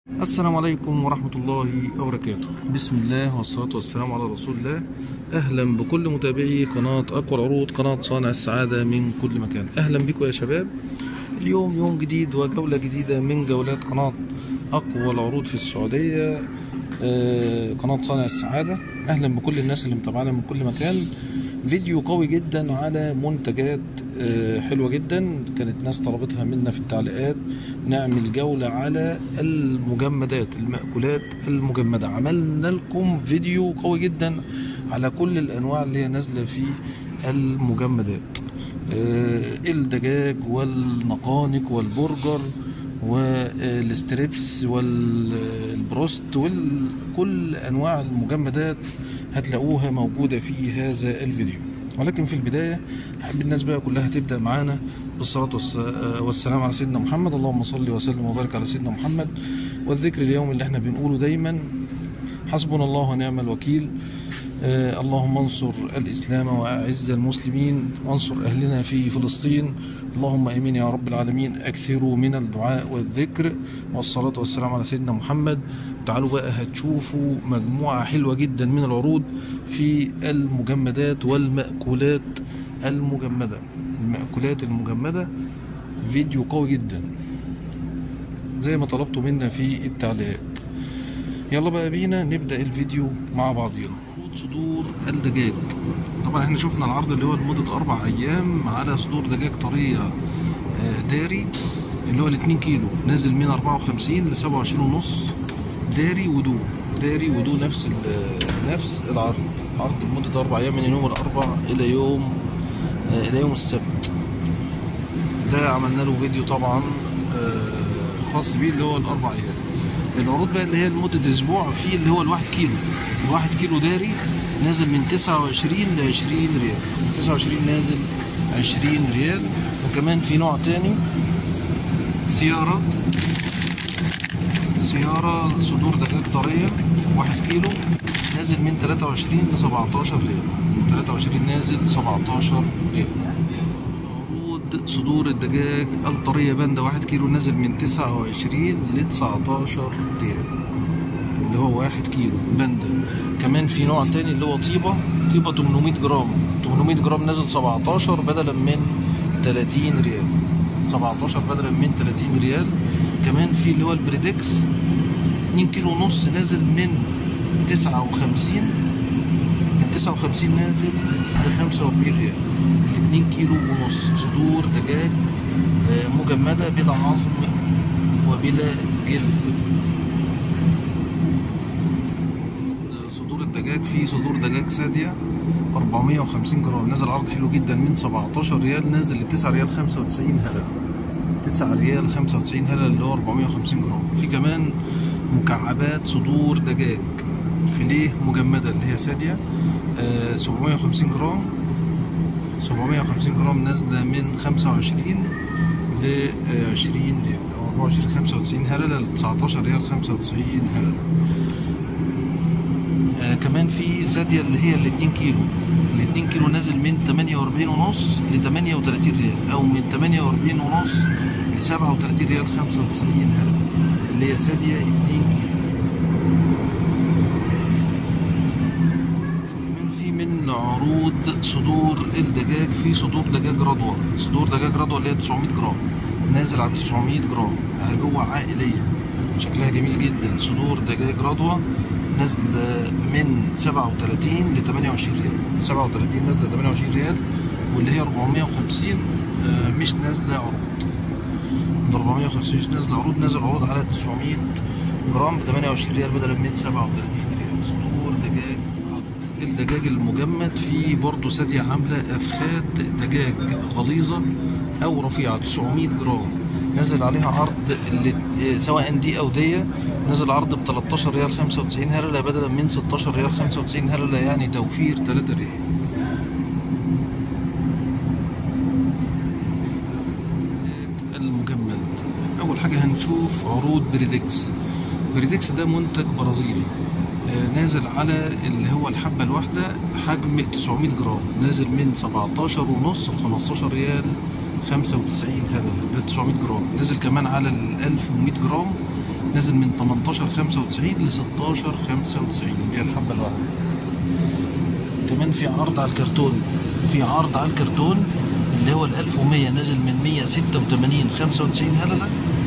السلام عليكم ورحمة الله وبركاته بسم الله والصلاة والسلام على رسول الله أهلا بكل متابعي قناة أقوى العروض قناة صانع السعادة من كل مكان أهلا بكم يا شباب اليوم يوم جديد وجولة جديدة من جولات قناة أقوى العروض في السعودية آه، قناة صانع السعادة أهلا بكل الناس اللي متابعانا من كل مكان فيديو قوي جدا على منتجات آه، حلوة جدا كانت ناس طلبتها منا في التعليقات نعمل جولة على المجمدات المأكولات المجمدة عملنا لكم فيديو قوي جدا على كل الأنواع اللي هي نازلة في المجمدات آه، الدجاج والنقانق والبرجر والستريبس والبروست وكل انواع المجمدات هتلاقوها موجوده في هذا الفيديو ولكن في البدايه احب الناس بقى كلها تبدا معانا بالصلاه والس- والسلام على سيدنا محمد اللهم صل وسلم وبارك على سيدنا محمد والذكر اليوم اللي احنا بنقوله دايما حسبنا الله ونعم الوكيل آه، اللهم انصر الإسلام وأعز المسلمين وانصر أهلنا في فلسطين اللهم آمين يا رب العالمين أكثروا من الدعاء والذكر والصلاة والسلام على سيدنا محمد تعالوا بقى هتشوفوا مجموعة حلوة جدا من العروض في المجمدات والمأكولات المجمدة المأكولات المجمدة فيديو قوي جدا زي ما طلبتوا منا في التعليقات يلا بقى بينا نبدأ الفيديو مع بعضينا صدور الدجاج طبعا احنا شفنا العرض اللي هو لمدة أربع أيام على صدور دجاج طرية آه، داري اللي هو الاتنين كيلو نازل من أربعة وخمسين لسبعة وعشرين ونص داري ودو داري ودو نفس ال- نفس العرض عرض لمدة أربع أيام من يوم الأربع إلى يوم آه، إلى يوم السبت ده عملنا له فيديو طبعا آه، خاص بيه اللي هو الاربع ايام العروض بقى اللي هي لمده اسبوع في اللي هو الواحد كيلو الواحد كيلو داري نازل من 29 ل 20 ريال من 29 نازل 20 ريال وكمان في نوع تاني سيارة سيارة صدور دجاج طرية واحد كيلو نازل من 23 ل 17 ريال من 23 نازل 17 ريال عروض صدور الدجاج الطرية باندا واحد كيلو نازل من تسعة وعشرين لتسعتاشر ريال اللي هو واحد كيلو باندا كمان في نوع تاني اللي هو طيبة طيبة 800 جرام 800 جرام نازل 17 بدلا من 30 ريال 17 بدلا من 30 ريال كمان في اللي هو البريدكس 2 كيلو ونص نازل من 59 من 59 نازل ل 45 ريال 2 كيلو ونص صدور دجاج آه، مجمدة بلا عظم وبلا جلد صدور الدجاج في صدور دجاج سادية 450 جرام نازل عرض حلو جدا من 17 ريال نازل ل 9 ريال 95 هلل 9 ريال 95 هلل اللي هو 450 جرام في كمان مكعبات صدور دجاج فيليه مجمدة اللي هي سادية آه، 750 جرام 750 جرام نازلة من 25 ل 20 ريال أو 24 95 هللة ل 19 ريال 95 هللة آه كمان في سادية اللي هي ال 2 كيلو ال 2 كيلو نازل من 48 ونص ل 38 ريال أو من 48 ونص ل 37 ريال 95 هللة اللي هي سادية 2 كيلو كمان في من عروض صدور الدجاج في صدور دجاج رضوى صدور دجاج رضوى اللي هي 900 جرام نازل على 900 جرام جوه عائلية شكلها جميل جدا صدور دجاج رضوى نازل من 37 ل 28 ريال 37 نازلة 28 ريال واللي هي 450 آه، مش نازلة عروض من 450 مش نازلة عروض نازل عروض على 900 جرام ب 28 ريال بدلا من 37 ريال صدور دجاج الدجاج المجمد في برضه سادية عاملة أفخاد دجاج غليظة أو رفيعة 900 جرام نزل عليها عرض اللي آه، سواء دي أو دي نزل عرض ب 13 ريال 95 هللة بدلا من 16 ريال 95 هللة يعني توفير 3 ريال المجمد اول حاجه هنشوف عروض بريدكس بريدكس ده منتج برازيلي آه، نازل على اللي هو الحبه الواحده حجم 900 جرام نازل من 17 ونص ل 15 ريال 95 هلله ده 900 جرام نزل كمان على ال 1100 جرام نازل من 18 95 ل 16 95 اللي هي الحبة الواحدة كمان في عرض على الكرتون في عرض على الكرتون اللي هو ال 1100 نازل من 186 95 هللة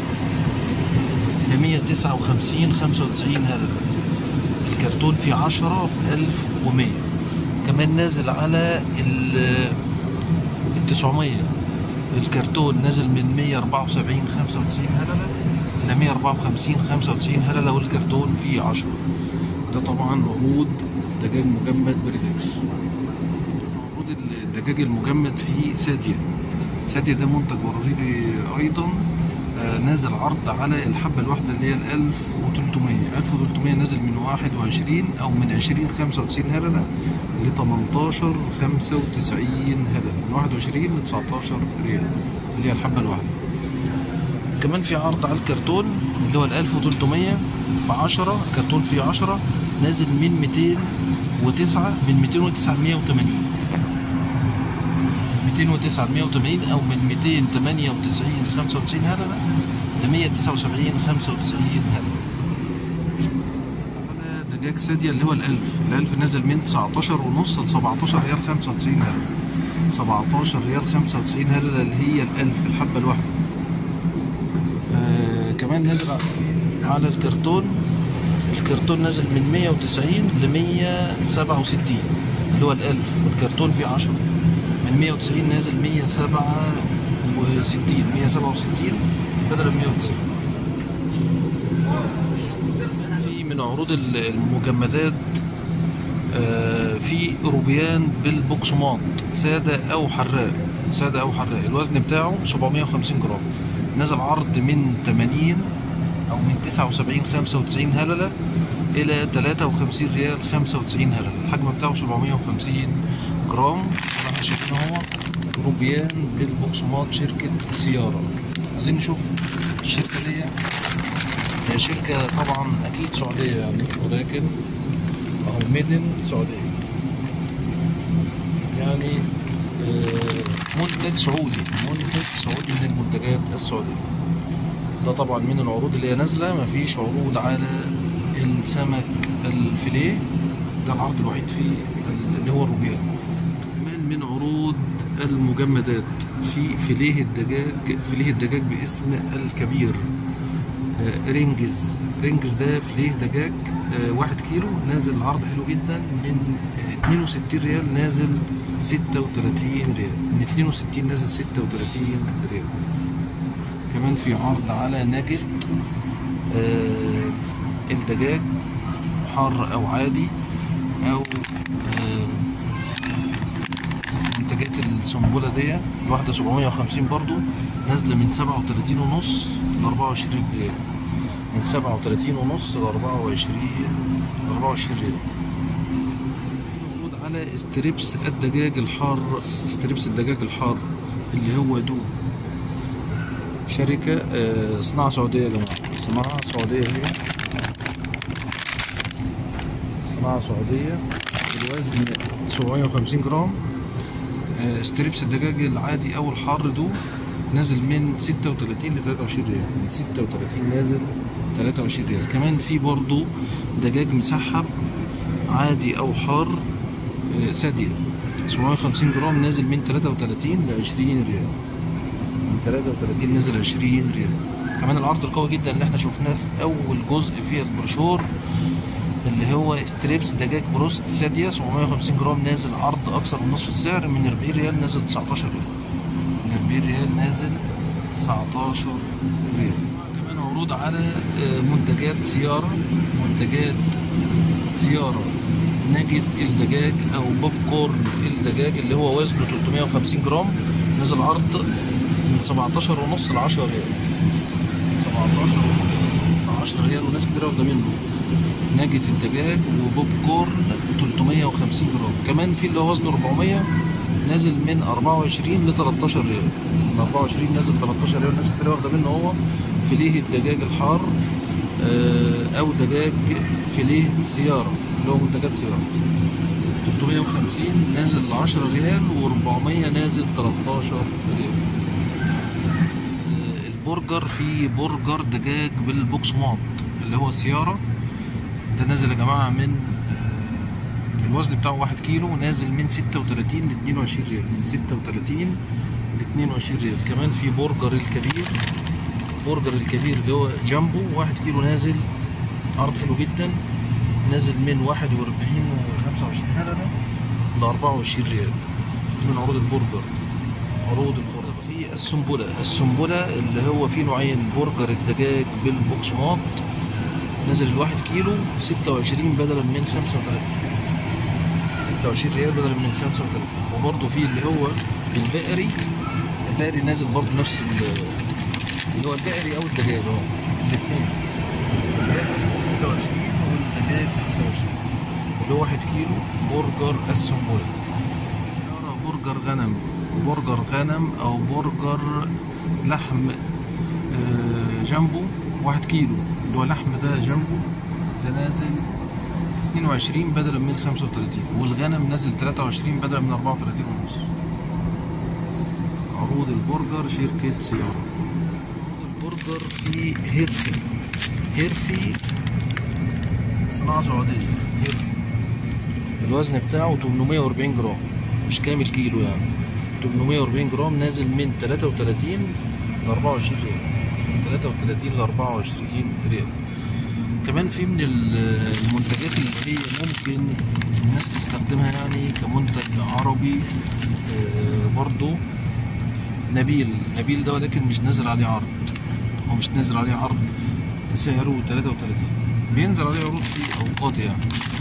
ل 159 95 هللة الكرتون فيه 10 في 1100 كمان نازل على ال ال 900 الكرتون نازل من 174 95 هللة إلى 154 95 هللة والكرتون فيه 10 ده طبعا عروض دجاج مجمد بريدكس عروض الدجاج المجمد في سادية سادية ده منتج برازيلي أيضا آه، نازل عرض على الحبة الواحدة اللي هي ال 1300 1300 نازل من 21 أو من 20 95 هللة ل 18 95 هللة من 21 ل 19 ريال اللي هي الحبة الواحدة كمان في عرض على الكرتون اللي هو ال 1300 في 10 كرتون فيه 10 نازل من 209 من 209 ل 180 209 ل 180 او من 298 ل 95 هلله ل 179 95 هلله على دجاج سادية اللي هو الألف الألف نازل من 19 ونص ل 17 ريال 95 هلله 17 ريال 95 هلله اللي هي الألف الحبة الواحدة آه كمان نازل على الكرتون الكرتون نازل من 190 ل 167 اللي هو الألف والكرتون فيه 10 من 190 نازل 167 167 بدل من 190 في من عروض المجمدات آه، في روبيان بالبوكسماط سادة أو حراق سادة أو حراق الوزن بتاعه 750 جرام نزل عرض من 80 أو من 79 95 هللة إلى 53 ريال 95 هللة الحجم بتاعه 750 جرام طبعا احنا شايفين هو روبيان بالبوكسماط شركة سيارة عايزين نشوف الشركة دي هي شركة طبعا أكيد سعودية يعني ولكن أهو ميدن سعودية يعني آه، منتج سعودي منتج سعودي من المنتجات السعودية ده طبعا من العروض اللي هي نازلة مفيش عروض على السمك الفيليه ده العرض الوحيد فيه اللي هو الروبيان كمان من عروض المجمدات في فيليه الدجاج فيليه الدجاج باسم الكبير آه، رينجز رينجز ده فيليه دجاج آه، واحد كيلو نازل عرض حلو جدا من آه، 62 ريال نازل 36 ريال من 62 نازل 36 ريال كمان في عرض على ناجت آه، الدجاج حار او عادي او آه، منتجات السنبله دي الواحده 750 برضو نازله من 37 ونص ل 24 ريال من 37 ونص ل 24 ل 24 ريال عروض على استريبس الدجاج الحار استريبس الدجاج الحار اللي هو دوب شركة آه، صناعة سعودية يا جماعة صناعة سعودية هي صناعة سعودية الوزن 750 جرام آه، ستريبس الدجاج العادي أو الحار دو نازل من 36 ل 23 ريال من 36 نازل 23 ريال كمان في برضو دجاج مسحب عادي أو حار آه، سادية 750 جرام نازل من 33 ل 20 ريال من 33 نزل 20 ريال كمان العرض القوي جدا اللي احنا شفناه في اول جزء في البروشور اللي هو ستريبس دجاج بروست سادية 750 جرام نازل عرض اكثر من نصف السعر من 40 ريال نازل 19 ريال من 40 ريال نازل 19 ريال كمان عروض على آه، منتجات سيارة منتجات سيارة نجد الدجاج او بوب كورن الدجاج اللي هو وزنه 350 جرام نزل عرض من 17 ونص ل 10 ريال من 17 ونص ل 10 ريال وناس كتير واخده منه نجد الدجاج وبوب كورن 350 جرام كمان في اللي هو وزنه 400 نازل من 24 ل 13 ريال من 24 نازل 13 ريال ناس كتير واخده منه هو فيليه الدجاج الحار آه، او دجاج فيليه سياره اللي هو منتجات سياره 350 نازل 10 ريال و400 نازل 13 ريال البرجر في برجر دجاج بالبوكسماط اللي هو سيارة ده نازل يا جماعة من آه، الوزن بتاعه واحد كيلو نازل من ستة وتلاتين لاتنين وعشرين ريال من ستة وتلاتين لاتنين وعشرين ريال كمان في برجر الكبير برجر الكبير اللي هو جامبو واحد كيلو نازل عرض حلو جدا نازل من واحد وأربعين وخمسة وعشرين هللة لأربعة وعشرين ريال دي من عروض البرجر عروض البرجر في السنبلة السنبلة اللي هو فيه نوعين برجر الدجاج بالبوكسماط نزل الواحد كيلو ستة وعشرين بدلا من خمسة وتلاتين ستة وعشرين ريال بدلا من خمسة وتلاتين وبرضه في اللي هو البقري البقري نازل برضه نفس ال- اللي هو البقري أو الدجاج اه الاتنين البقري ستة وعشرين والدجاج ستة وعشرين اللي هو واحد كيلو برجر السنبلة سيارة برجر غنم برجر غنم او برجر لحم آه، جامبو واحد كيلو اللي هو اللحم ده جامبو ده نازل 22 بدلا من 35 والغنم نازل 23 بدلا من 34 ونص عروض البرجر شركة سيارة البرجر في هيرفي هيرفي صناعة سعودية هيرفي الوزن بتاعه 840 جرام مش كامل كيلو يعني 840 جرام نازل من 33 ل 24 ريال من 33 ل 24 ريال كمان في من المنتجات اللي هي ممكن الناس تستخدمها يعني كمنتج عربي آه، برضو نبيل نبيل ده ولكن مش نازل عليه عرض هو مش نازل عليه عرض سعره 33 بينزل عليه عروض في اوقات يعني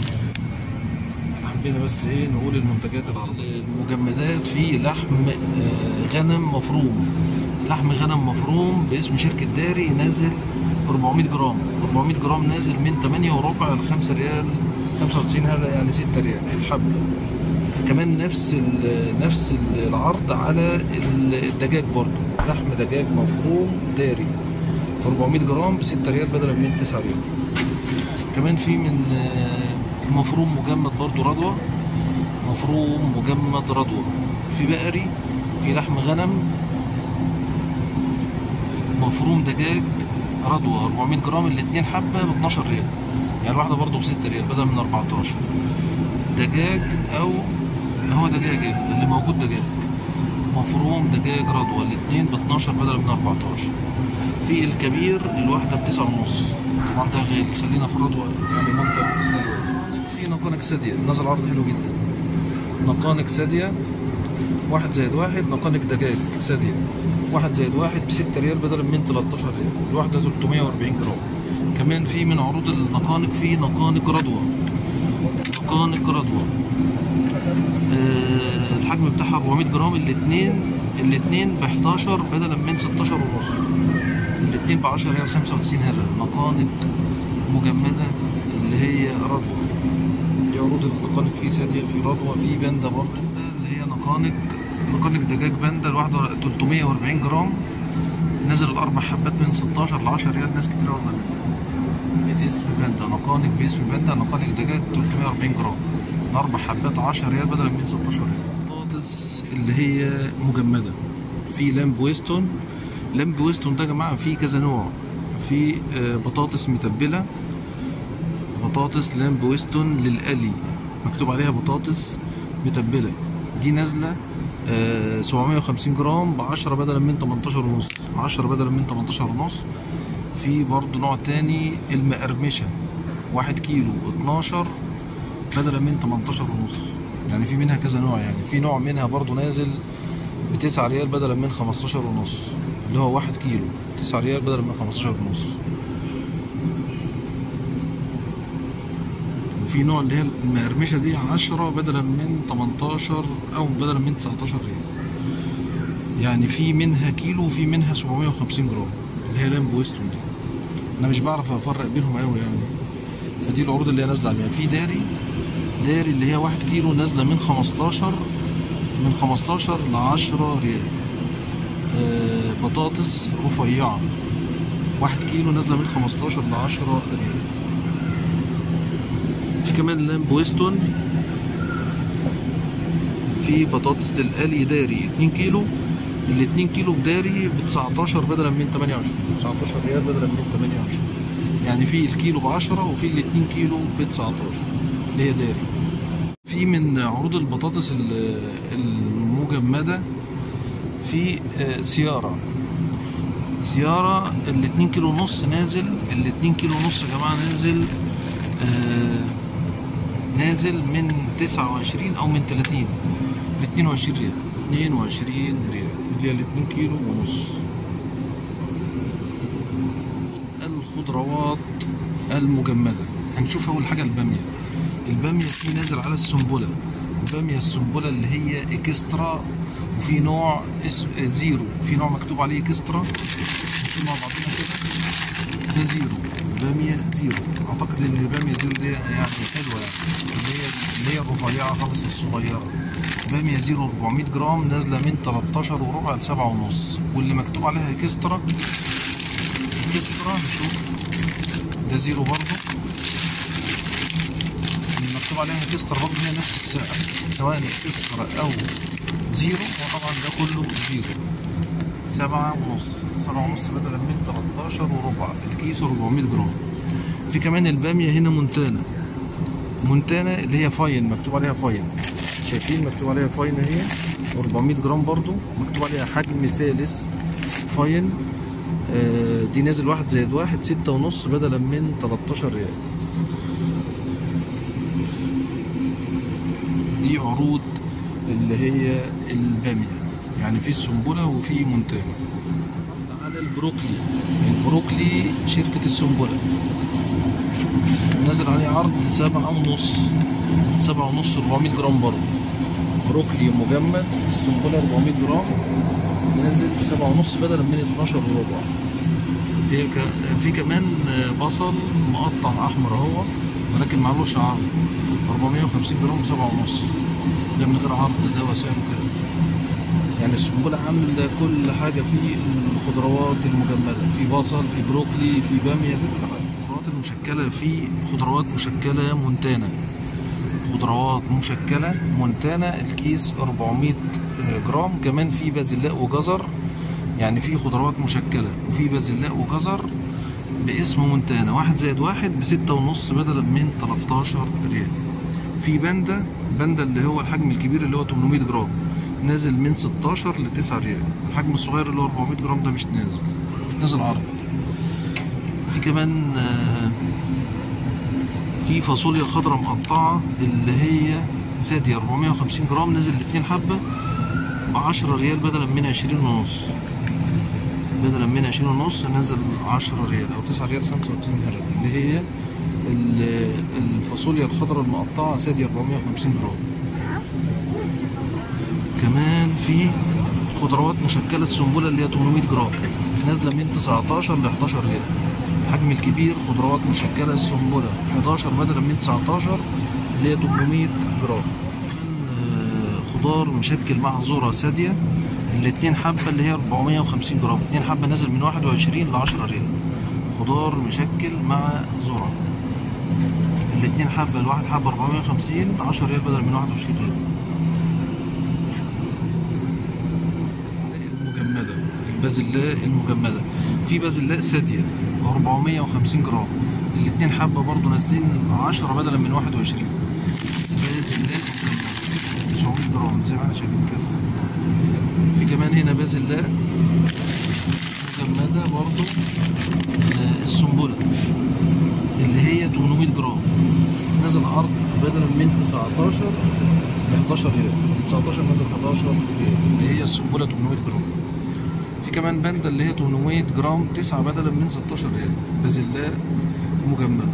حبينا بس ايه نقول المنتجات العربية المجمدات في لحم آه، غنم مفروم لحم غنم مفروم باسم شركة داري نازل 400 جرام 400 جرام نازل من 8 وربع ل 5 ريال 95 هذا يعني 6 ريال الحبة كمان نفس ال- نفس العرض على الدجاج برضو لحم دجاج مفروم داري 400 جرام ب 6 ريال بدلا من 9 ريال كمان في من آه، مفروم مجمد برضو رضوة مفروم مجمد رضوة في بقري في لحم غنم مفروم دجاج رضوة 400 جرام الاتنين حبة ب 12 ريال يعني الواحدة برضو ب 6 ريال بدل من 14 دجاج أو هو دجاج اللي موجود دجاج مفروم دجاج رضوة الاتنين ب 12 بدل من 14 في الكبير الواحدة بتسعة ونص طبعا ده غالي خلينا في الرضوة يعني منتج حلو. في نقانق سادية نزل عرض حلو جدا نقانق سادية واحد زائد واحد نقانق دجاج سادية واحد زائد واحد بستة ريال بدلا من 13 ريال الواحدة 340 جرام كمان في من عروض النقانق في نقانق رضوة نقانق رضوة آه، الحجم بتاعها 400 جرام الاثنين الاثنين ب 11 بدلا من 16 ونص الاثنين ب 10 ريال 95 هلل نقانق مجمدة اللي هي رضوة دي عروض النقانق في سادية في رضوة في باندا برضه اللي هي نقانق نقانق دجاج باندا الواحدة 340 جرام نزل الأربع حبات من 16 ل 10 ريال ناس كتير أوي باسم باندا نقانق باسم باندا نقانق دجاج 340 جرام الأربع حبات 10 ريال بدلا من 16 ريال بطاطس اللي هي مجمدة في لامب ويستون لامب ويستون ده يا جماعة فيه كذا نوع في آه، بطاطس متبلة بطاطس لامب ويستون للقلي مكتوب عليها بطاطس متبلة دي نازلة آه، 750 جرام ب 10 بدلا من 18 ونص 10 بدلا من 18 ونص في برضه نوع تاني المقرمشة واحد كيلو 12 بدلا من 18 ونص يعني في منها كذا نوع يعني في نوع منها برضه نازل ب 9 ريال بدلا من 15 ونص اللي هو واحد كيلو 9 ريال بدلا من 15 ونص وفي نوع اللي هي المقرمشة دي 10 بدلا من 18 أو بدلا من 19 ريال يعني في منها كيلو وفي منها 750 جرام اللي هي لامب ويستون دي أنا مش بعرف أفرق بينهم أوي يعني فدي العروض اللي هي نازلة عليها في داري داري اللي هي واحد كيلو نازلة من 15 من 15 ل 10 ريال آه، بطاطس رفيعة واحد كيلو نازلة من 15 ل 10 ريال في كمان لامب ويستون في بطاطس للقلي داري 2 كيلو ال 2 كيلو في داري ب 19 بدلا من 28 19 ريال بدلا من 28 يعني في الكيلو ب 10 وفي ال 2 كيلو ب 19 اللي هي داري في من عروض البطاطس ال- المجمدة في آه، سيارة سيارة ال 2 كيلو ونص نازل ال 2 كيلو ونص يا جماعة نازل آه نازل من 29 أو من 30 ل 22 ريال 22 ريال اللي هي ال 2 كيلو ونص الخضروات المجمدة هنشوف أول حاجة البامية البامية في نازل على السنبلة البامية السنبلة اللي هي اكسترا وفي نوع اس... زيرو في نوع مكتوب عليه اكسترا نشوف مع بعضنا كده ده زيرو بامية زيرو اعتقد ان البامية زيرو دي يعني حلوة يعني اللي هي اللي هي الرفيعة خالص الصغيرة بامية زيرو 400 جرام نازلة من 13 وربع ل 7 ونص واللي مكتوب عليها اكسترا اكسترا نشوف ده زيرو برضه اللي مكتوب عليها اكسترا برضه هي نفس السعر سواء اكسترا او زيرو وطبعا ده كله زيرو سبعة ونص سبعة ونص بدلا من 13 وربع الكيس 400 جرام في كمان البامية هنا مونتانا مونتانا اللي هي فاين مكتوب عليها فاين شايفين مكتوب عليها فاين اهي 400 جرام برضو مكتوب عليها حجم ثالث فاين آه، دي نازل واحد زائد واحد ستة ونص بدلا من 13 ريال دي عروض اللي هي البامية يعني في السنبلة وفي مونتانا على البروكلي البروكلي شركة السنبلة نازل عليه عرض سبعة ونص سبعة ونص 400 جرام برضه بروكلي مجمد السنبلة 400 جرام نازل بسبعة ونص بدلا من 12 وربع في ك... في كمان بصل مقطع احمر اهو ولكن معلوش عرض 450 جرام بسبعة ونص ده من غير عرض ده وسعره كده يعني السنبلة عاملة كل حاجة في الخضروات المجمدة في بصل في بروكلي في بامية في كل حاجة الخضروات المشكلة في خضروات مشكلة مونتانا خضروات مشكلة مونتانا الكيس 400 جرام كمان في بازلاء وجزر يعني في خضروات مشكلة وفي بازلاء وجزر باسم مونتانا واحد زائد واحد بستة ونص بدلا من 13 ريال في باندا باندا اللي هو الحجم الكبير اللي هو 800 جرام نازل من 16 ل 9 ريال الحجم الصغير اللي هو 400 جرام ده مش نازل مش نازل عرض في كمان آه، في فاصوليا خضراء مقطعة اللي هي سادية 450 جرام نزل الاتنين حبة ب 10 ريال بدلا من 20 ونص بدلا من 20 ونص نزل 10 ريال او 9 ريال 95 ريال اللي هي ال- الفاصوليا الخضراء المقطعة سادية 450 جرام كمان في خضروات مشكلة السنبلة اللي هي 800 جرام نازلة من 19 ل 11 ريال الحجم الكبير خضروات مشكلة السنبلة 11 بدلا من 19 اللي هي 800 جرام آه، خضار مشكل مع ذرة سادية الاتنين حبة اللي هي 450 جرام اتنين حبة نازل من 21 ل 10 ريال خضار مشكل مع ذرة الاتنين حبة الواحد حبة 450 10 ريال بدل من 21 ريال المجمدة البازلاء المجمدة في بازلاء سادية 450 جرام الاتنين حبة برضو نازلين 10 بدلا من 21 بازلاء مجمدة 900 جرام زي ما احنا شايفين كده في كمان هنا بازلاء مجمدة برضو آه، السنبلة اللي هي 800 جرام نزل عرض بدلا من 19 ل 11 ريال من 19 نزل 11 ريال اللي هي السنبلة 800 جرام في كمان باندا اللي هي 800 جرام 9 بدلا من 16 ريال بازلاء مجمدة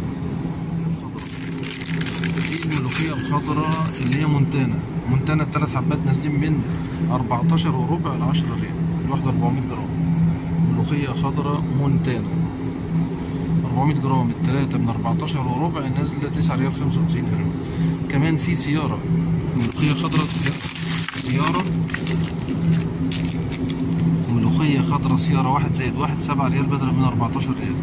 في الملوخية الخضراء اللي هي مونتانا مونتانا الثلاث حبات نازلين من 14 وربع ل 10 ريال الواحدة 400 جرام ملوخية خضراء مونتانا 400 جرام الثلاثة من 14 وربع نازلة 9 ريال 95 جرام كمان في سيارة ملوخية خضراء سيارة ملوخية خضراء سيارة واحد زائد واحد سبعة ريال بدلا من 14 ريال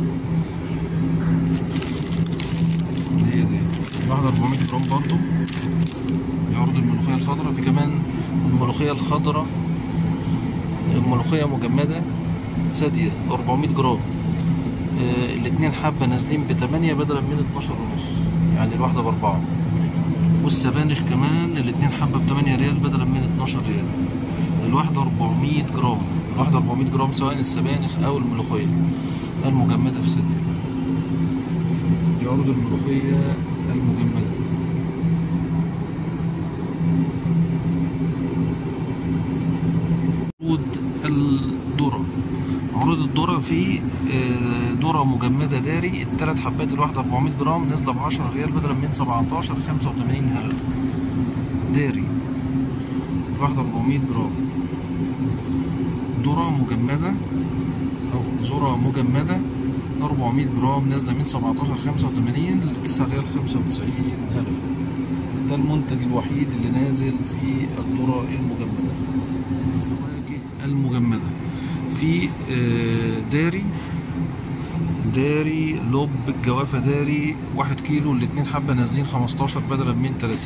هي دي واحدة 400 جرام برضو يعرض الملوخية الخضراء في كمان الملوخية الخضراء ملوخية مجمدة سادية 400 جرام آه، الاتنين حبة نازلين بتمانية بدلا من 12 ونص يعني الواحدة بأربعة والسبانخ كمان الاتنين حبة بتمانية ريال بدلا من 12 ريال الواحدة 400 جرام الواحدة 400 جرام سواء السبانخ أو الملوخية المجمدة في سادية دي عروض الملوخية المجمدة عروض الذرة عروض الذرة في آه، ذرة مجمدة داري التلات حبات الواحدة 400 جرام نازلة ب 10 ريال بدلا من 17 85 هلل داري الواحدة 400 جرام ذرة مجمدة أو ذرة مجمدة 400 جرام نازلة من 17 85 ل 9 ريال 95 هلل ده المنتج الوحيد اللي نازل في الذرة المجمدة الفواكه المجمدة في آه، داري داري لب الجوافة داري واحد كيلو الاتنين حبة نازلين 15 بدلا من 30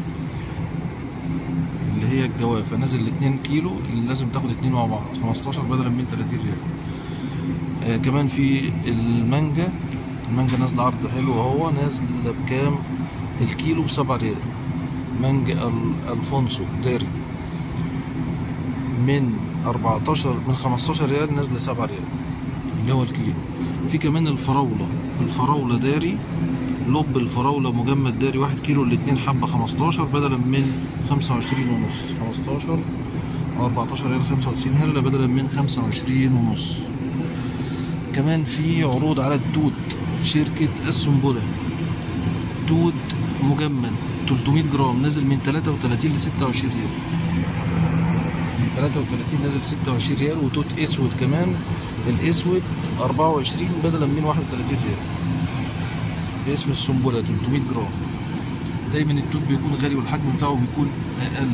اللي هي الجوافة نازل الاتنين كيلو اللي لازم تاخد اتنين مع بعض 15 بدلا من 30 ريال آه كمان في المانجا المانجا نازلة عرض حلو اهو نازلة بكام الكيلو بسبعة ريال مانجا ال- الفونسو داري من 14 من 15 ريال نازله 7 ريال اللي هو الكيلو في كمان الفراوله الفراوله داري لب الفراوله مجمد داري 1 كيلو الاتنين حبه 15 بدلا من 25 ونص 15 او 14 ريال 95 هلله بدلا من 25 ونص كمان في عروض على التوت شركة السنبلة توت مجمد 300 جرام نازل من 33 ل 26 ريال من 33 نازل 26 ريال وتوت اسود كمان الاسود 24 بدلا من 31 ريال باسم السنبله 300 جرام دايما التوت بيكون غالي والحجم بتاعه بيكون اقل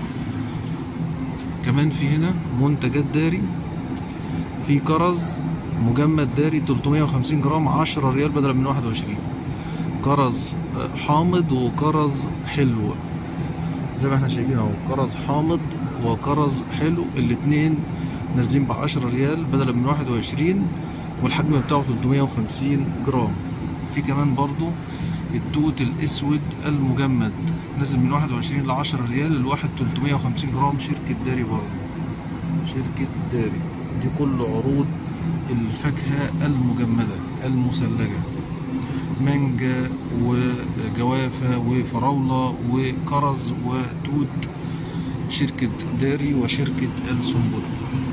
كمان في هنا منتجات داري في كرز مجمد داري 350 جرام 10 ريال بدلا من 21 كرز حامض وكرز حلو زي ما احنا شايفين اهو كرز حامض وكرز حلو الاتنين نازلين ب 10 ريال بدلا من 21 والحجم بتاعه 350 جرام في كمان برضو التوت الاسود المجمد نازل من 21 ل 10 ريال الواحد 350 جرام شركة داري برضو شركة داري دي كل عروض الفاكهة المجمدة المثلجة مانجا وجوافة وفراولة وكرز وتوت شركة داري وشركة السنبلة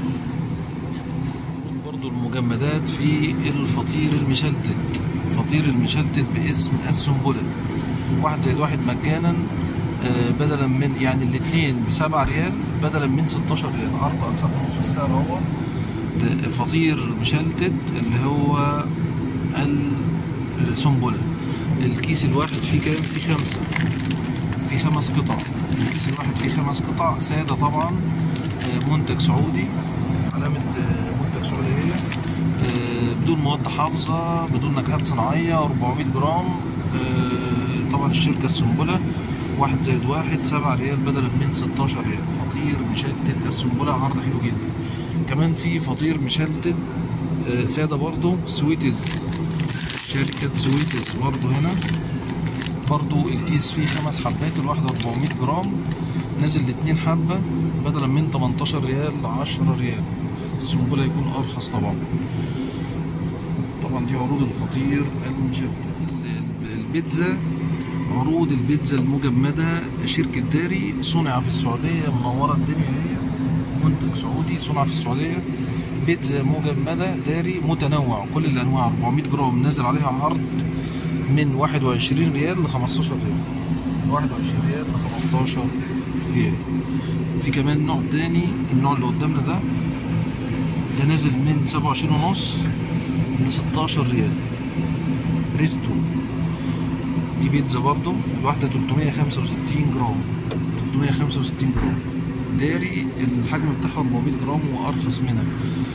برضو المجمدات في الفطير المشلتت فطير المشلتت باسم السنبلة واحد زائد واحد مجانا آه، بدلا من يعني الاثنين بسبعة ريال بدلا من 16 ريال عرض أكثر من نصف السعر هو ده فطير مشلتت اللي هو السنبلة الكيس الواحد فيه كام؟ فيه خمسة في خمس قطع الكيس الواحد فيه خمس قطع سادة طبعا آه، منتج سعودي علامة آه، منتج سعودي هي آه، بدون مواد حافظة بدون نكهات صناعية 400 جرام آه، طبعا الشركة السنبلة واحد زائد واحد سبعة ريال بدلا من 16 ريال فطير مشلتت السنبلة عرض حلو جدا كمان في فطير مشلتت آه، سادة برضو سويتز شركة سويتز برضو هنا برضو الكيس فيه خمس حبات الواحدة 400 جرام نزل لاتنين حبة بدلا من 18 ريال ل 10 ريال السنبلة يكون أرخص طبعا طبعا دي عروض الفطير المشتت البيتزا عروض البيتزا المجمدة شركة داري صنع في السعودية منورة الدنيا هي منتج سعودي صنع في السعودية بيتزا مجمدة داري متنوع كل الأنواع 400 جرام نازل عليها عرض من 21 ريال ل 15 ريال 21 ريال ل 15 ريال في كمان نوع تاني النوع اللي قدامنا ده ده نازل من 27 ونص ل 16 ريال ريستو دي بيتزا برضو الواحدة 365 جرام 365 جرام داري الحجم بتاعها 400 جرام وأرخص منها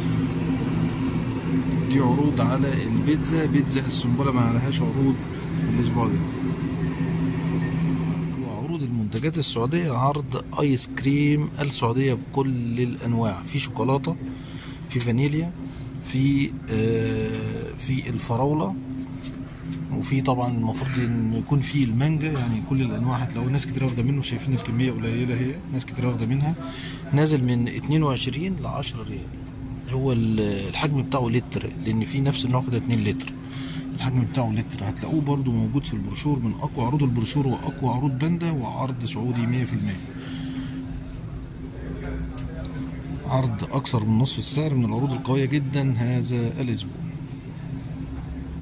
دي عروض على البيتزا بيتزا السنبلة ما عليهاش عروض الأسبوع ده وعروض المنتجات المنتجات السعودية عرض ايس كريم السعودية بكل الانواع في شوكولاتة في فانيليا في آه في الفراولة وفي طبعا المفروض ان يكون في المانجا يعني كل الانواع هتلاقوا ناس كتير واخده منه شايفين الكميه قليله هي ناس كتير واخده منها نازل من 22 ل 10 ريال هو ال- الحجم بتاعه لتر لان في نفس النوع كده 2 لتر الحجم بتاعه لتر هتلاقوه برضو موجود في البروشور من اقوى عروض البروشور واقوى عروض باندا وعرض سعودي 100% عرض اكثر من نصف السعر من العروض القويه جدا هذا الاسبوع